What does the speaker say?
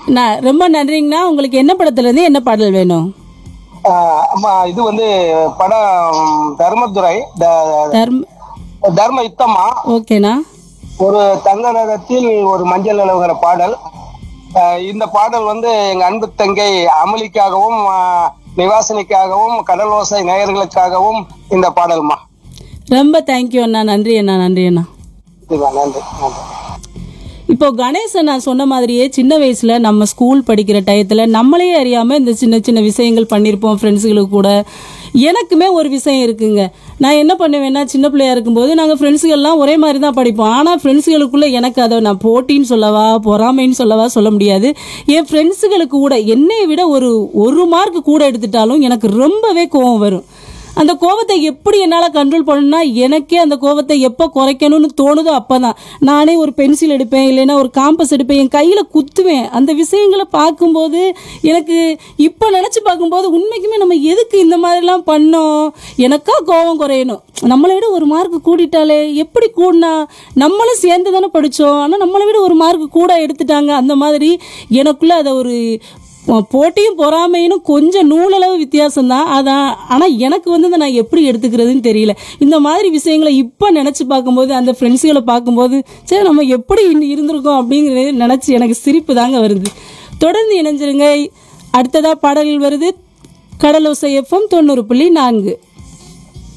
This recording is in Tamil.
நான் ரொம்ப நன்றிங்கண்ணா உங்களுக்கு என்ன படத்துலேருந்து என்ன பாடல் வேணும் ஆஹ் அம்மா இது வந்து படம் தர்மதுரை த- தர்ம தர்ம யுத்தமா ஓகேண்ணா ஒரு தங்க நகத்தில் ஒரு மஞ்சள் நிலவுகிற பாடல் ஆஹ் இந்த பாடல் வந்து எங்க அன்பு தங்கை அமளிக்காகவும் ஆஹ் நிவாசினிக்காகவும் கடலோசை நேயர்களுக்காகவும் இந்த பாடல்மா ரொம்ப தேங்க்யூ அண்ணா நன்றி அண்ணா நன்றி அண்ணா இதுவா நன்றி நன்றி இப்போ கணேசன் நான் சொன்ன மாதிரியே சின்ன வயசுல நம்ம ஸ்கூல் படிக்கிற டயத்துல நம்மளே அறியாம இந்த சின்ன சின்ன விஷயங்கள் பண்ணியிருப்போம் ஃப்ரெண்ட்ஸுகளுக்கு கூட எனக்குமே ஒரு விஷயம் இருக்குங்க நான் என்ன பண்ணுவேன்னா சின்ன பிள்ளையா இருக்கும்போது நாங்கள் ஃப்ரெண்ட்ஸுகள்லாம் ஒரே மாதிரி தான் படிப்போம் ஆனால் ஃப்ரெண்ட்ஸுகளுக்குள்ள எனக்கு அதை நான் போட்டின்னு சொல்லவா பொறாமைன்னு சொல்லவா சொல்ல முடியாது என் ஃப்ரெண்ட்ஸுகளுக்கு கூட என்னை விட ஒரு ஒரு மார்க் கூட எடுத்துட்டாலும் எனக்கு ரொம்பவே கோவம் வரும் அந்த கோவத்தை எப்படி என்னால் கண்ட்ரோல் பண்ணணும்னா எனக்கே அந்த கோவத்தை எப்போ குறைக்கணும்னு தோணுதோ அப்போ தான் நானே ஒரு பென்சில் எடுப்பேன் இல்லைன்னா ஒரு காம்பஸ் எடுப்பேன் என் கையில் குத்துவேன் அந்த விஷயங்களை பார்க்கும்போது எனக்கு இப்போ நினச்சி பார்க்கும்போது உண்மைக்குமே நம்ம எதுக்கு இந்த மாதிரிலாம் பண்ணோம் எனக்கா கோவம் குறையணும் நம்மளை விட ஒரு மார்க் கூடிட்டாலே எப்படி கூடினா நம்மளும் சேர்ந்து தானே படித்தோம் ஆனால் நம்மளை விட ஒரு மார்க் கூட எடுத்துட்டாங்க அந்த மாதிரி எனக்குள்ள அதை ஒரு போ- போட்டியும் பொறாமையும் கொஞ்சம் நூலளவு வித்தியாசம் தான் அதான் ஆனால் எனக்கு வந்து இதை நான் எப்படி எடுத்துக்கிறதுன்னு தெரியல இந்த மாதிரி விஷயங்களை இப்போ நினச்சி பார்க்கும்போது அந்த ஃப்ரெண்ட்ஸுகளை பார்க்கும்போது சரி நம்ம எப்படி இன்னி இருந்திருக்கோம் அப்படிங்கிறது நினச்சி எனக்கு சிரிப்பு தாங்க வருது தொடர்ந்து இணைஞ்சிருங்க அடுத்ததாக பாடல்கள் வருது கடலோசை எஃப்எம் தொண்ணூறு புள்ளி நான்கு